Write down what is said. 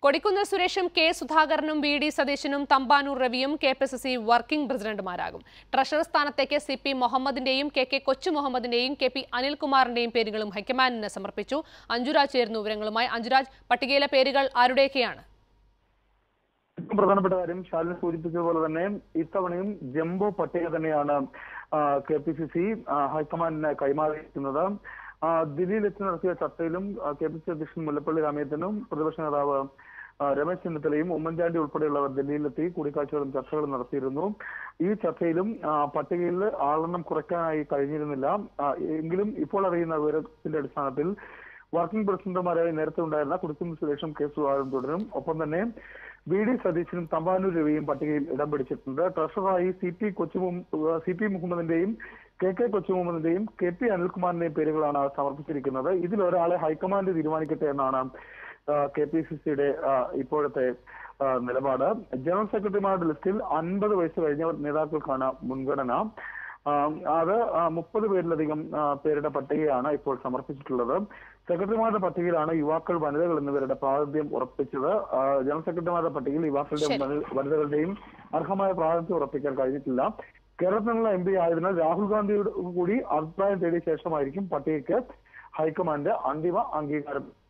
കൊടിക്കുന്നിൽ സുരേഷും കെ സുധാകരനും V D സതീശനും തമ്പാനൂർ രവിയും K P C C working പ്രസിഡന്റുമാരാകും ട്രഷറർ സ്ഥാനത്തേക്ക് സി പി മുഹമ്മദിന്റെയും കെ കെ കൊച്ചു മുഹമ്മദിന്റെയും കെ പി അനിൽകുമാറിന്റെയും പേരുകളും ഹൈക്കമാൻഡിന് സമർപ്പിച്ചു അഞ്ജുരാജ് ചേരുന്നു വിവരങ്ങളുമായി അഞ്ജുരാജ് പട്ടികയിലെ പേരുകൾ ആരുടെയൊക്കെയാണ് ഏറ്റവും പ്രധാനപ്പെട്ട കാര്യം ശാലിന് സൂചിപ്പിച്ചതുപോലെ തന്നെ ഇത്തവണയും ജംബോ പട്ടിക തന്നെയാണ് കെ പി സി സി ഹൈക്കമാൻഡിന് കൈമാറിയിരിക്കുന്നത് ആ, ദില്ലിയിലെത്തി നടത്തിയ ചർച്ചയിലും കെ പി സി അധ്യക്ഷൻ മുല്ലപ്പള്ളി രാമേന്ദ്രനും പ്രതിപക്ഷ നേതാവ് ആ, രമേശ് ചെന്നിത്തലയും ഉമ്മൻചാണ്ടി ഉൾപ്പെടെയുള്ളവർ ഡൽഹിയിലെത്തി കൂടിക്കാഴ്ചകളും ചർച്ചകളും നടത്തിയിരുന്നു ഈ ചർച്ചയിലും ആ, പട്ടികയിൽ ആളെണ്ണം കുറയ്ക്കാനായി കഴിഞ്ഞിരുന്നില്ല ആ, എങ്കിലും ഇപ്പോൾ അറിയുന്ന വിവരത്തിന്റെ അടിസ്ഥാനത്തിൽ വർക്കിംഗ് പ്രസിഡന്റുമാരായി നേരത്തെ ഉണ്ടായിരുന്ന കുടുക്കുന്നിൽ സുരേഷും കെ സുധാകരൻ തുടരും ഒപ്പം തന്നെ വി ഡി സതീശനും തമ്പാനൂർ രവിയും പട്ടികയിൽ ഇടം പിടിച്ചിട്ടുണ്ട് ട്രഷററായി C P Kochu C P മുഹമ്മദിന്റെയും കെ കെ കൊച്ചു മുഹമ്മദിന്റെയും കെ പി അനിൽകുമാറിന്റെയും പേരുകളാണ് സമർപ്പിച്ചിരിക്കുന്നത് ഇതിൽ ഒരാളെ ഹൈക്കമാൻഡ് തീരുമാനിക്കട്ടെ എന്നാണ് കെ പി സി സിയുടെ ഇപ്പോഴത്തെ ആ, നിലപാട് ജനറൽ സെക്രട്ടറിമാരുടെ ലിസ്റ്റിൽ അൻപത് വയസ്സ് കഴിഞ്ഞ നേതാക്കൾക്കാണ് മുൻഗണന ആ, അത് മുപ്പത് പേരിലധികം ആ, പേരുടെ പട്ടികയാണ് ഇപ്പോൾ സമർപ്പിച്ചിട്ടുള്ളത് സെക്രട്ടറിമാരുടെ പട്ടികയിലാണ് യുവാക്കൾ വനിതകൾ എന്നിവരുടെ പ്രാതിനിധ്യം ഉറപ്പിച്ചത് ആ, ജനറൽ സെക്രട്ടറിമാരുടെ പട്ടികയിൽ യുവാക്കളുടെയും ശരി. വനി- വനിതകളുടെയും അർഹമായ പ്രാതിനിധ്യം ഉറപ്പിക്കാൻ കഴിഞ്ഞിട്ടില്ല കേരളത്തിൽ നിന്നുള്ള എം പി ആയതിനാൽ രാഹുൽ ഗാന്ധിയുടെ കൂടി അഭിപ്രായം തേടിയ ശേഷമായിരിക്കും പട്ടികയ്ക്ക് ഹൈക്കമാൻഡ് അന്തിമ അംഗീകാരം